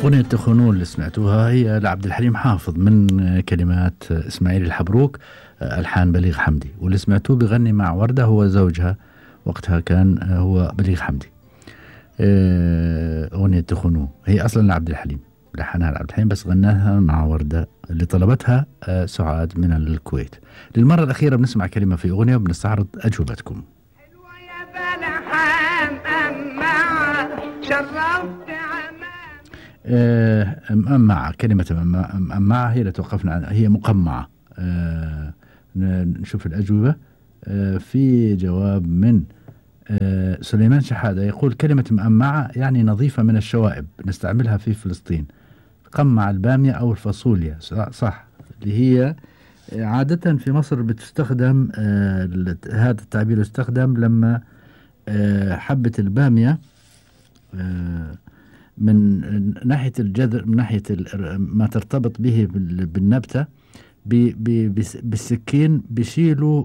أغنية تخونون اللي سمعتوها هي لعبد الحليم حافظ من كلمات إسماعيل الحبروك ألحان بليغ حمدي واللي سمعتوه بغني مع وردة هو زوجها وقتها كان هو بليغ حمدي أغنية تخونون هي أصلا لعبد الحليم لحنها لعبد الحليم بس غناها مع وردة اللي طلبتها سعاد من الكويت للمرة الأخيرة بنسمع كلمة في أغنية وبنستعرض أجوبتكم حلوة يا بلحام أما شرفت مأمعة كلمة مأمعة هي اللي توقفنا عنها هي مقمعة أه نشوف الأجوبة أه في جواب من أه سليمان شحادة يقول كلمة مأمعة يعني نظيفة من الشوائب نستعملها في فلسطين قمع البامية أو الفاصوليا صح اللي هي عادة في مصر بتستخدم هذا التعبير يستخدم لما حبة البامية من ناحية الجذر من ناحية ما ترتبط به بالنبتة بالسكين بيشيلوا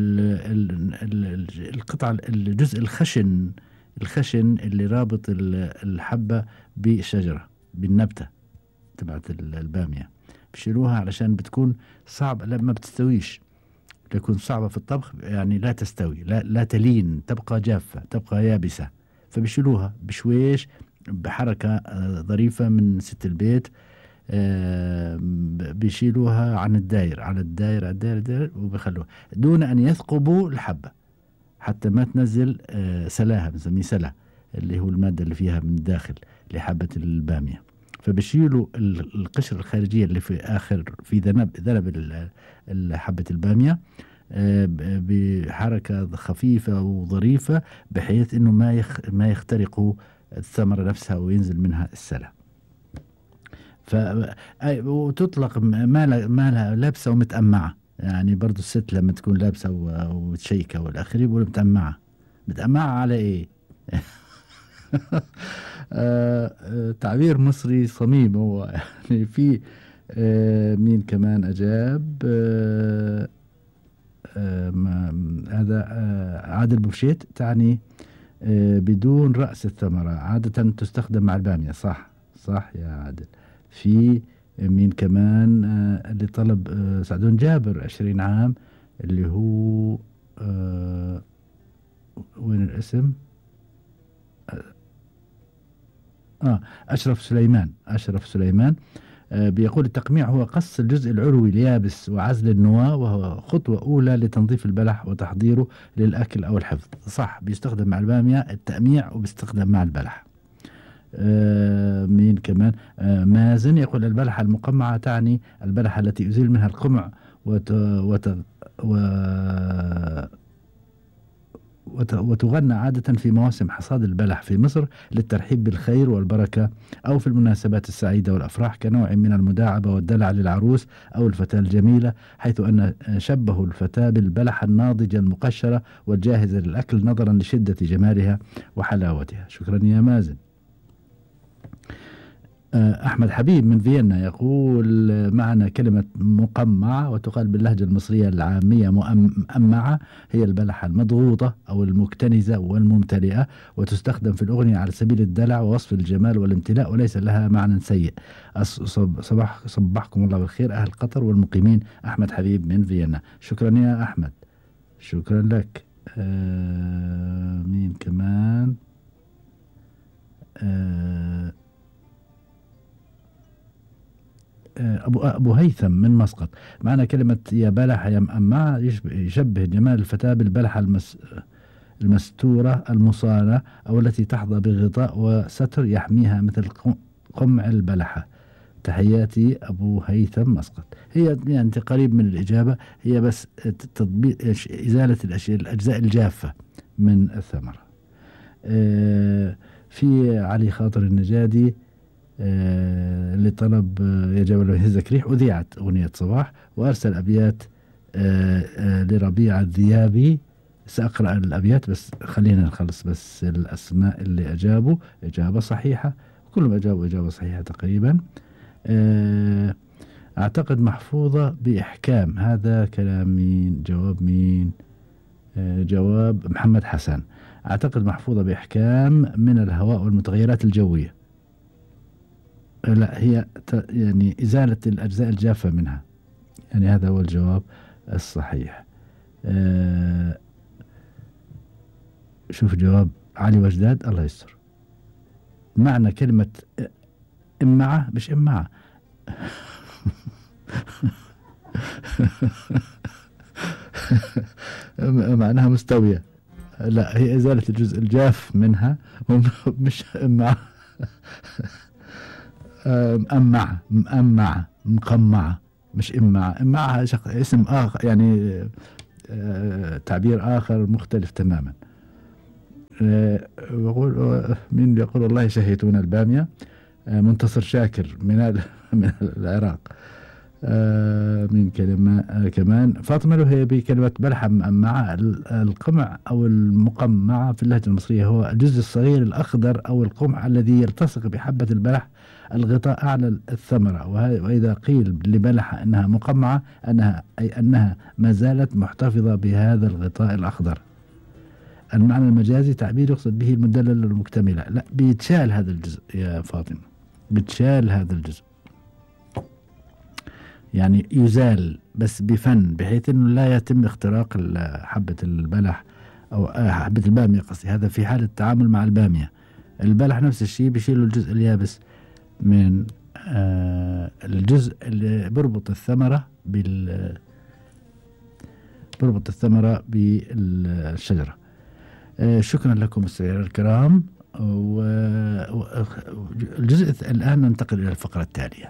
القطعة الجزء الخشن الخشن اللي رابط الحبة بالشجرة بالنبتة تبعت البامية بيشيلوها علشان بتكون صعب لما بتستويش تكون صعبة في الطبخ يعني لا تستوي لا, لا تلين تبقى جافة تبقى يابسة فبيشيلوها بشويش بحركة ظريفة من ست البيت بيشيلوها عن الداير على الداير على الداير, الداير وبيخلوها دون أن يثقبوا الحبة حتى ما تنزل سلاها بنسميه سلا اللي هو المادة اللي فيها من الداخل لحبة البامية فبشيلوا القشرة الخارجية اللي في آخر في ذنب ذنب حبة البامية بحركة خفيفة وظريفة بحيث انه ما يخ ما يخترقوا الثمرة نفسها وينزل منها السلة ف وتطلق ما ما لها لابسة ومتأمعة يعني برضو الست لما تكون لابسة ومتشيكة والآخر يقولوا متأمعة متأمعة على إيه؟ تعبير مصري صميم هو يعني في مين كمان أجاب هذا عادل بوشيت تعني بدون رأس الثمرة عادة تستخدم مع البامية صح صح يا عادل في مين كمان اللي طلب سعدون جابر عشرين عام اللي هو وين الاسم آه أشرف سليمان أشرف سليمان بيقول التقميع هو قص الجزء العلوي اليابس وعزل النواة وهو خطوة أولى لتنظيف البلح وتحضيره للأكل أو الحفظ صح بيستخدم مع البامية التأميع وبيستخدم مع البلح آه مين كمان آه مازن يقول البلحة المقمعة تعني البلحة التي يزيل منها القمع وت وت و وتغنى عادة في مواسم حصاد البلح في مصر للترحيب بالخير والبركة أو في المناسبات السعيدة والأفراح كنوع من المداعبة والدلع للعروس أو الفتاة الجميلة حيث أن شبهوا الفتاة بالبلحة الناضجة المقشرة والجاهزة للأكل نظرا لشدة جمالها وحلاوتها شكرا يا مازن أحمد حبيب من فيينا يقول معنا كلمة مقمعة وتقال باللهجة المصرية العامية مؤمعة هي البلحة المضغوطة أو المكتنزة والممتلئة وتستخدم في الأغنية على سبيل الدلع ووصف الجمال والامتلاء وليس لها معنى سيء صباح صبحكم الله بالخير أهل قطر والمقيمين أحمد حبيب من فيينا شكرا يا أحمد شكرا لك آه مين كمان آه أبو أبو هيثم من مسقط معنا كلمة يا بلح يا مأمعة يشبه جمال الفتاة بالبلحة المس المستورة المصانة أو التي تحظى بغطاء وستر يحميها مثل قمع البلحة تحياتي أبو هيثم مسقط هي يعني قريب من الإجابة هي بس تطبيق إزالة الأشياء الأجزاء الجافة من الثمرة في علي خاطر النجادي آه اللي طلب آه يا جبل يهزك ريح أذيعت أغنية صباح وأرسل أبيات آه لربيع الذيابي سأقرأ الأبيات بس خلينا نخلص بس الأسماء اللي أجابوا إجابة صحيحة كلهم أجابوا إجابة صحيحة تقريبا أعتقد محفوظة بإحكام هذا كلام مين جواب مين جواب محمد حسن أعتقد محفوظة بإحكام من الهواء والمتغيرات الجوية لا هي ت- يعني إزالة الأجزاء الجافة منها يعني هذا هو الجواب الصحيح آه، شوف جواب علي وجداد الله يستر معنى كلمة إمعة مش إمعة معناها مستوية لا هي إزالة الجزء الجاف منها ومش إمعة مأمعة مأمعة مقمعة مش إمعة إمعة شق- اسم آخر يعني آه، تعبير آخر مختلف تماما آه، يقول آه، مين يقول والله شهيتون البامية آه، منتصر شاكر من ال- من العراق آه، من كلمة آه، كمان فاطمة له بكلمة بلحة مأمعة ال- القمع أو المقمعة في اللهجة المصرية هو الجزء الصغير الأخضر أو القمع الذي يلتصق بحبة البلح الغطاء أعلى الثمرة وه- وإذا قيل لبلحة أنها مقمعة أنها أي أنها ما زالت محتفظة بهذا الغطاء الأخضر المعنى المجازي تعبير يقصد به المدلل المكتملة لا بيتشال هذا الجزء يا فاطمة بيتشال هذا الجزء يعني يزال بس بفن بحيث انه لا يتم اختراق ال- حبة البلح او آه، حبة البامية قصدي هذا في حال التعامل مع البامية البلح نفس الشيء بيشيلوا الجزء اليابس من آه الجزء اللي بربط الثمرة بال بربط الثمرة بالشجرة آه شكرا لكم مستمعينا الكرام والجزء الث- الآن ننتقل إلى الفقرة التالية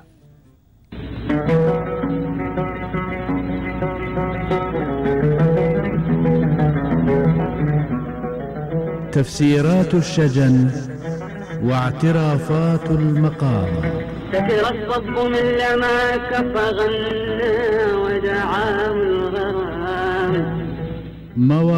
تفسيرات الشجن واعترافات المقام سكر الصب من لما كف غنى ودعا الغرام مواقع